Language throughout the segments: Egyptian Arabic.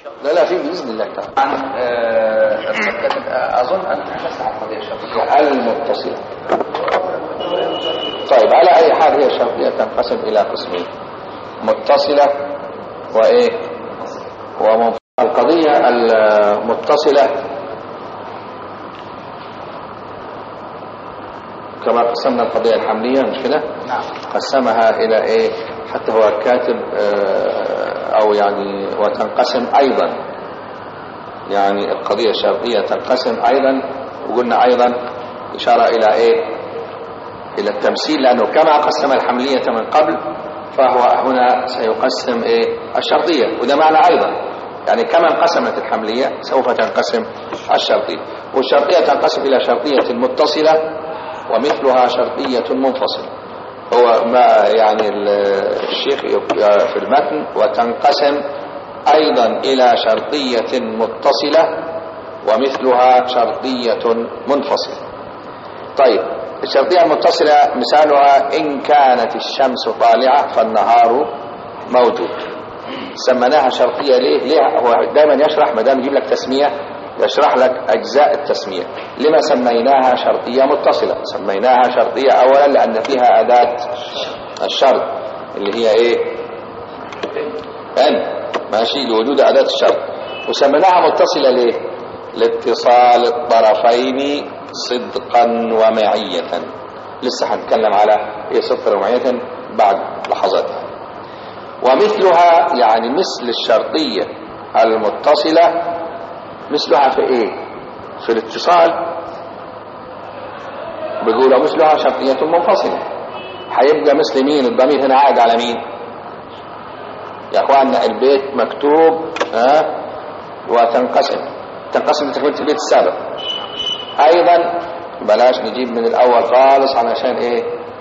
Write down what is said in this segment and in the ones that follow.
لا لا في باذن الله تعالى عن آه، اظن ان تحدثت عن القضيه الشرطيه المتصله طيب على اي حال هي الشرطيه تنقسم الى قسمين متصله وايه ومنفصله القضيه المتصله كما قسمنا القضيه الحمليه مش كده نعم قسمها الى ايه حتى هو كاتب آه، او يعني وتنقسم ايضا يعني القضية الشرطية تنقسم ايضا وقلنا ايضا اشارة الى ايه الى التمثيل لانه كما قسم الحملية من قبل فهو هنا سيقسم ايه الشرطية وده معنى ايضا يعني كما انقسمت الحملية سوف تنقسم الشرطية والشرطية تنقسم الى شرطية متصلة ومثلها شرطية منفصلة هو ما يعني ال- الشيخ يق- في المتن وتنقسم ايضا الى شرطية متصلة ومثلها شرطية منفصلة طيب الشرطية المتصلة مثالها ان كانت الشمس طالعة فالنهار موجود سميناها شرطية ليه ليه هو دايما يشرح ما دام يجيب لك تسمية يشرح لك اجزاء التسمية لما سميناها شرطية متصلة سميناها شرطية اولا لان فيها اداة الشرط اللي هي ايه ان ماشي لوجود اداة الشرط وسميناها متصلة ليه لاتصال الطرفين صدقا ومعية لسه هنتكلم على ايه صدقا ومعية بعد لحظات ومثلها يعني مثل الشرطية المتصلة مثلها في ايه في الاتصال بيقولوا مثلها شرطية منفصلة هيبقى مثل مين الضمير هنا عائد على مين يا اخواننا البيت مكتوب ها وتنقسم تنقسم لتكملة البيت السابق ايضا بلاش نجيب من الاول خالص علشان ايه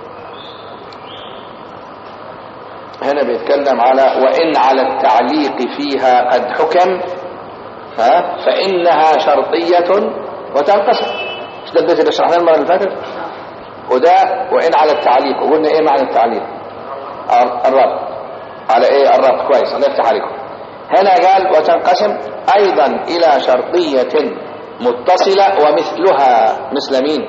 هنا بيتكلم على وان على التعليق فيها قد حكم ها فانها شرطية وتنقسم مش ده البيت اللي شرحناه المره اللي فاتت وده وان على التعليق وقلنا ايه معنى التعليق الر- الربط على ايه الربط كويس الله يفتح عليكم هنا قال وتنقسم ايضا الى شرطية متصلة ومثلها مثل مين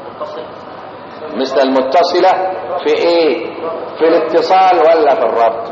مثل المتصلة في ايه في الاتصال ولا في الربط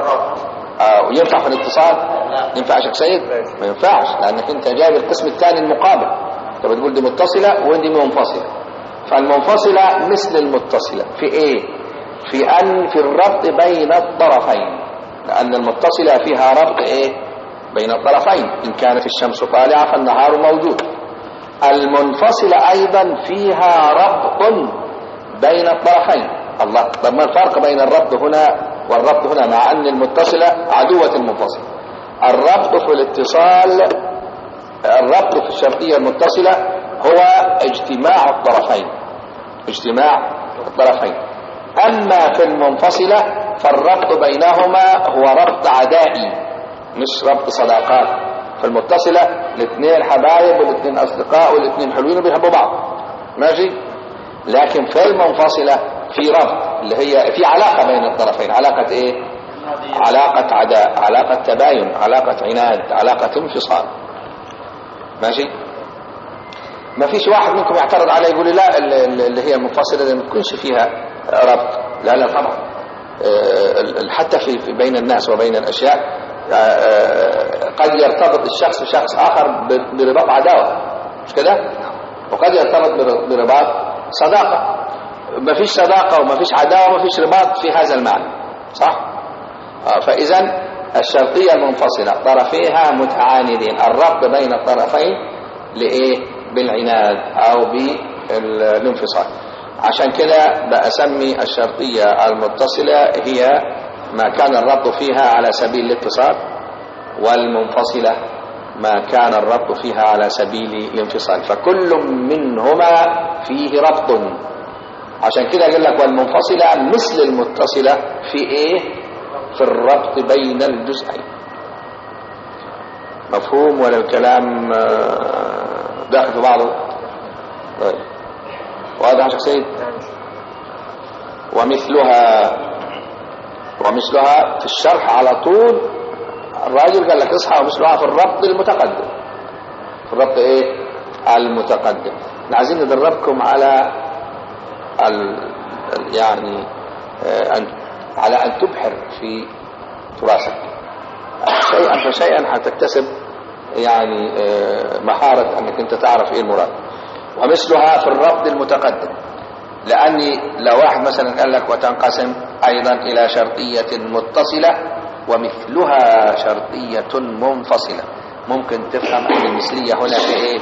اه ينفع في الاتصال ينفع يا شيخ سيد ما ينفعش لانك انت جايب القسم الثاني المقابل انت بتقول دي متصلة ودي منفصلة فالمنفصلة مثل المتصلة في ايه في ان في الربط بين الطرفين لان المتصلة فيها ربط ايه بين الطرفين ان كانت الشمس طالعة فالنهار موجود المنفصلة ايضا فيها ربط بين الطرفين الله طب ما الفرق بين الربط هنا والربط هنا مع ان المتصلة عدوة المنفصلة الربط في الاتصال الربط في الشرطية المتصلة هو اجتماع الطرفين اجتماع الطرفين اما في المنفصلة فالربط بينهما هو ربط عدائي مش ربط صداقات في المتصلة الاثنين حبايب والاثنين اصدقاء والاثنين حلوين وبيحبوا بعض ماشي لكن في المنفصلة في ربط اللي هي في علاقة بين الطرفين علاقة ايه علاقة عداء علاقة تباين علاقة عناد علاقة انفصال ماشي ما فيش واحد منكم يعترض علي يقول لي لا ال- ال- اللي هي المنفصلة دي ما تكونش فيها ربط لا لا طبعا آه، ال- ال- حتى في في بين الناس وبين الأشياء آه، آه، قد يرتبط الشخص بشخص آخر ب- برباط عداوة مش كده وقد يرتبط بر- برباط صداقة ما فيش صداقة وما فيش عداوة وما فيش رباط في هذا المعنى صح آه، فإذا الشرطية المنفصلة طرفيها متعاندين الربط بين الطرفين لإيه بالعناد أو بالانفصال عشان كده بأسمي الشرطية المتصلة هي ما كان الربط فيها على سبيل الاتصال والمنفصلة ما كان الربط فيها على سبيل الانفصال فكل منهما فيه ربط عشان كده قال لك والمنفصلة مثل المتصلة في ايه في الربط بين الجزئين مفهوم ولا الكلام آه، داخل في بعضه طيب واضح يا شيخ سيد ومثلها ومثلها في الشرح على طول الراجل قال لك اصحى ومثلها في الربط المتقدم في الربط ايه المتقدم عايزين ندربكم على ال... يعني آه، أن على أن تبحر في تراثك شيئا فشيئا هتكتسب يعني آه، مهارة أنك أنت تعرف إيه المراد ومثلها في الربط المتقدم لأني لو واحد مثلا قال لك وتنقسم أيضا إلى شرطية متصلة ومثلها شرطية منفصلة ممكن تفهم أن المثلية هنا في إيه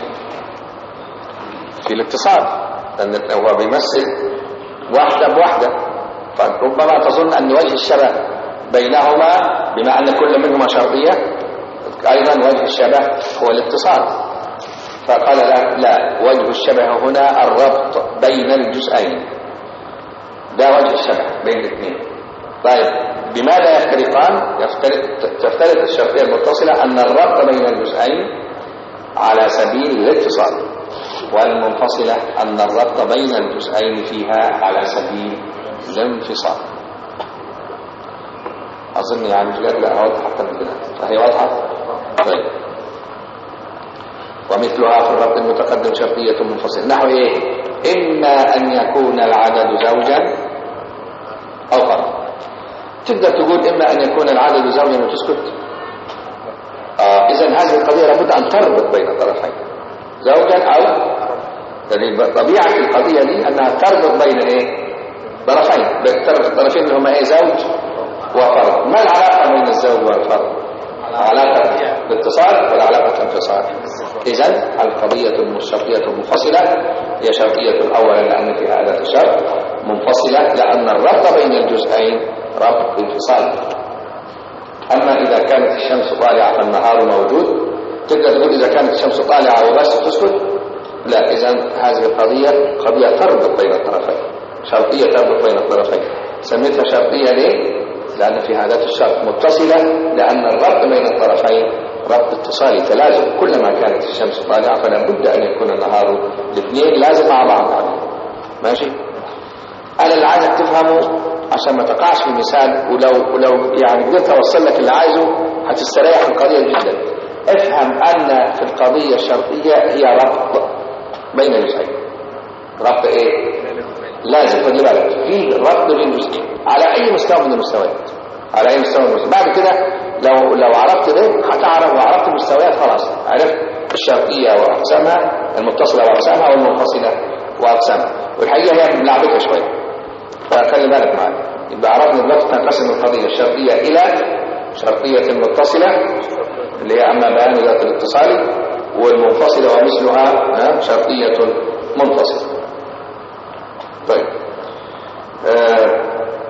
في الاتصال لأن هو بيمثل واحدة بواحدة فربما تظن أن وجه الشبه بينهما بما أن كل منهما شرطية أيضا وجه الشبه هو الاتصال فقال لا, لا وجه الشبه هنا الربط بين الجزئين ده وجه الشبه بين الاثنين طيب بماذا يفترقان تفترق الشرطية المتصلة أن الربط بين الجزئين على سبيل الاتصال والمنفصلة أن الربط بين الجزئين فيها على سبيل الانفصال أظن يعني مش لا واضحة حتى من كده فهي واضحة طيب ومثلها في الربط المتقدم شرطية منفصلة نحو إيه إما أن يكون العدد زوجا أو فرد تقدر تقول إما أن يكون العدد زوجا وتسكت آه إذا هذه القضية لابد أن تربط بين الطرفين زوجا أو طبيعة القضية دي أنها تربط بين إيه طرفين الطرفين اللي هما إيه زوج وفرد ما العلاقة بين الزوج والفرد علاقة الاتصال ولا علاقة انفصال إذا القضية الشرطية المنفصلة هي شرطية أولا لأن فيها أداة الشرط منفصلة لأن الربط بين الجزئين ربط انفصال أما إذا كانت الشمس طالعة فالنهار موجود تقدر تقول إذا كانت الشمس طالعة وبس تسكت لا إذا هذه القضية قضية تربط بين الطرفين شرطية تربط بين الطرفين سميتها شرطية ليه؟ لأن في عادات الشرط متصلة لأن الربط بين الطرفين ربط اتصالي تلازم كلما كانت الشمس طالعة فلا بد أن يكون النهار الاثنين لازم مع بعض ماشي أنا اللي عايزك تفهمه عشان ما تقعش في مثال ولو ولو يعني قدرت اوصل لك اللي عايزه هتستريح في القضيه جدا افهم ان في القضيه الشرطيه هي ربط بين الجزئين ربط ايه لازم خلي بالك في ربط بين الجزئين على اي مستوى من المستويات على اي مستوى من المستويات بعد كده لو لو عرفت ده هتعرف وعرفت المستويات خلاص عرفت الشرطيه واقسامها المتصله واقسامها والمنفصله واقسامها والحقيقه هي ملعبكه شويه فخلي بالك معايا يبقى عرفنا دلوقتي تنقسم القضيه الشرطيه الى شرطيه متصله اللي هي اما بيان ذات الاتصال والمنفصله ومثلها شرطيه منفصله طيب آه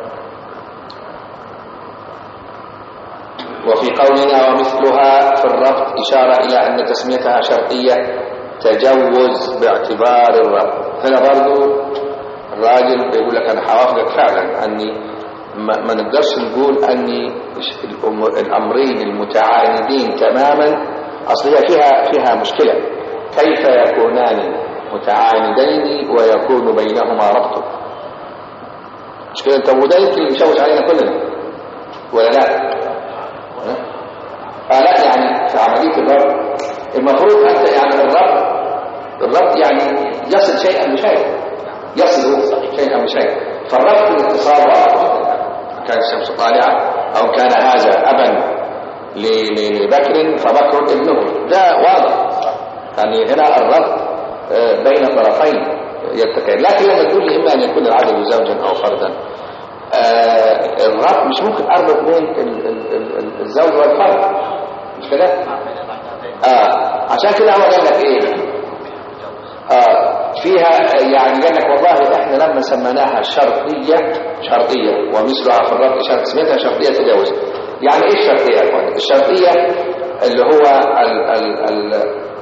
وفي قولنا ومثلها في الربط إشارة إلى أن تسميتها شرطية تجوز باعتبار الربط هنا برضو الراجل بيقول لك انا حوافقك فعلا اني ما نقدرش نقول اني الامرين المتعاندين تماما اصل هي فيها فيها مشكله كيف يكونان متعاندين ويكون بينهما ربط مشكله انت وده يمكن يشوش علينا كلنا ولا لا آه لا يعني في عمليه الربط المفروض انت يعني الربط الربط يعني يصل شيئا بشيء يصل شيئا بشيء فالربط الاتصال واضح كان الشمس طالعة أو كان هذا أبا لبكر فبكر ابنه ده واضح يعني هنا الربط آه، بين طرفين يتكئ لكن لما تقول لي إما أن يكون العدد زوجا أو فردا آه، الربط مش ممكن أربط بين الزوج والفرد مش كده؟ آه عشان كده هو قال لك إيه آه فيها يعني قال لك والله احنا لما سميناها شرطية شرطية ومثلها في الربط شرط سميتها شرطية تجاوز يعني ايه الشرطية يا اخوان الشرطية اللي هو ال ال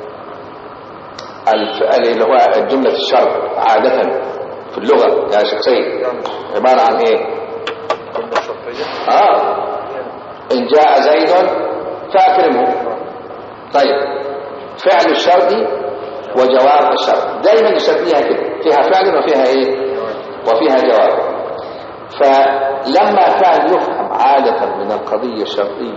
ال اللي هو جملة الشرط عادة في اللغة يا شيخ سيد عبارة عن ايه جملة شرطية اه ان جاء زيد فاكرمه طيب فعل الشرطي وجواب الشرط دايما الشرطية كده فيها فعل وفيها ايه وفيها جواب فلما كان يفهم عادة من القضية الشرطية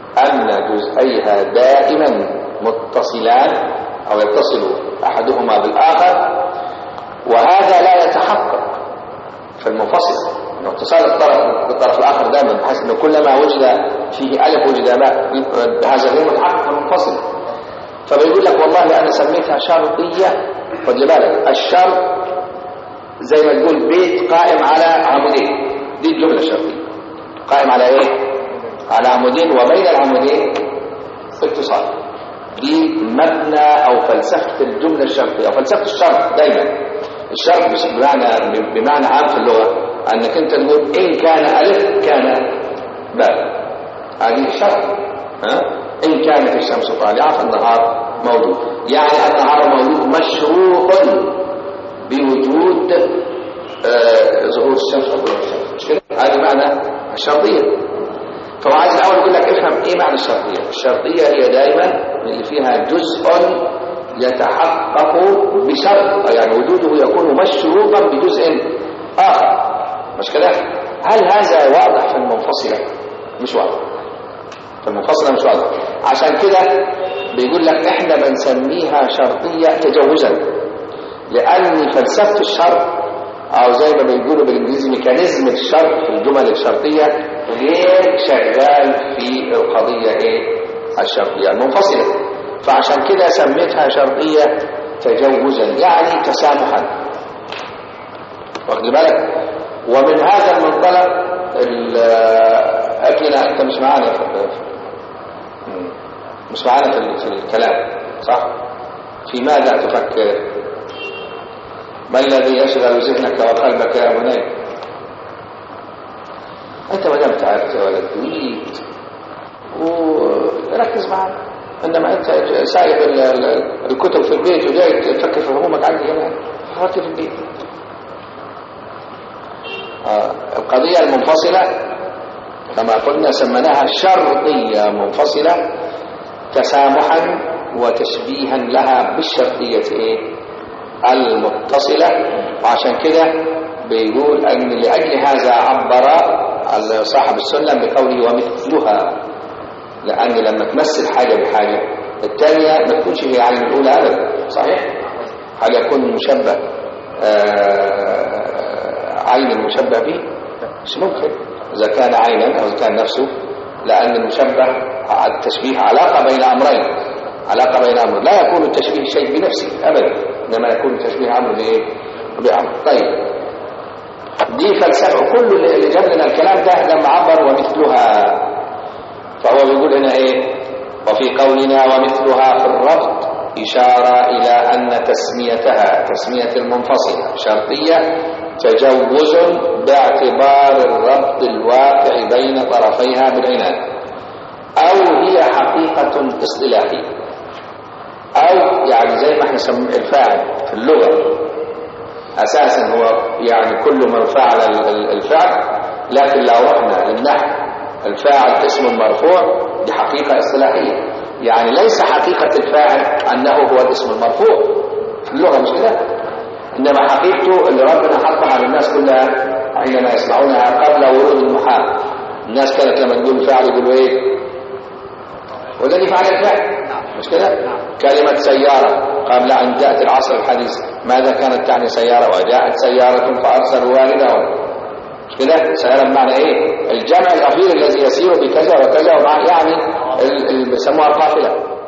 أن جزئيها دائما متصلان أو يتصل أحدهما بالآخر وهذا لا يتحقق في المنفصل انه اتصال الطرف بالطرف الاخر دائما بحيث انه كلما وجد فيه الف وجد باء هذا غير متحقق في المنفصل فبيقول لك والله انا سميتها شرطيه خد بالك الشرط زي ما تقول بيت قائم على عمودين دي الجمله الشرطيه قائم على ايه على عمودين وبين العمودين اتصال دي مبنى او فلسفه الجمله الشرطيه او فلسفه الشرط دايما الشرط بمعنى بمعنى عام في اللغه انك انت تقول ان كان الف كان باء هذه شرط ها ان كانت الشمس طالعه فالنهار موجود يعني النهار موجود مشروط بوجود آه ظهور الشمس او ظهور الشمس مش كده هذه معنى الشرطيه فهو عايز الاول يقول لك افهم ايه معنى الشرطيه الشرطيه هي دائما اللي فيها جزء يتحقق بشرط يعني وجوده يكون مشروطا بجزء اخر مش كده هل هذا واضح في المنفصله مش واضح في المنفصله مش واضح عشان كده بيقول لك احنا بنسميها شرطيه تجوزا لان فلسفه الشرط او زي ما بيقولوا بالانجليزي ميكانيزم الشرط في الجمل الشرطيه غير شغال في القضيه ايه الشرطيه المنفصله فعشان كده سميتها شرطيه تجوزا يعني تسامحا واخد بالك ومن هذا المنطلق اكلنا انت مش معانا في مش معانا في الكلام صح في ماذا تفكر ما الذي يشغل ذهنك وقلبك يا بني انت ما دام تعبت يا ولد وليد وركز معانا انما انت سايب الكتب في البيت وجاي تفكر في همومك عندي كمان فكر في البيت آه القضية المنفصلة كما قلنا سميناها شرطية منفصلة تسامحا وتشبيها لها بالشرطية ايه المتصلة وعشان كده بيقول ان لأجل هذا عبر صاحب السنة بقوله ومثلها لأن لما تمثل حاجة بحاجة الثانية ما تكونش هي عين الأولى أبدا صحيح؟ هل يكون مشبه عين المشبه به؟ مش ممكن إذا كان عينا أو إذا كان نفسه لأن المشبه التشبيه علاقة بين أمرين علاقة بين أمر لا يكون التشبيه شيء بنفسه أبدا إنما يكون التشبيه أمر بإيه؟ بأمر طيب دي فلسفة كل اللي جاب لنا الكلام ده لما عبر ومثلها فهو بيقول هنا ايه وفي قولنا ومثلها في الربط إشارة إلى أن تسميتها تسمية المنفصلة شرطية تجوز باعتبار الربط الواقع بين طرفيها بالعنان أو هي حقيقة اصطلاحية أو يعني زي ما احنا سمي الفاعل في اللغة أساسا هو يعني كل من فعل الفعل لكن لو رحنا للنحو الفاعل اسم مرفوع دي حقيقة اصطلاحية يعني ليس حقيقة الفاعل أنه هو الاسم المرفوع في اللغة مش كده إنما حقيقته اللي ربنا حطها على الناس كلها حينما يسمعونها قبل ورود المحال الناس كانت لما تقول فاعل يقولوا ايه والذي فعل الفعل مش كده كلمة سيارة قبل أن تأتي العصر الحديث ماذا كانت تعني سيارة وجاءت سيارة فأرسلوا والدهم مش كده سيارة بمعنى ايه الجمع الأخير الذي يسير بكذا وكذا ومع يعني اللي بيسموها القافلة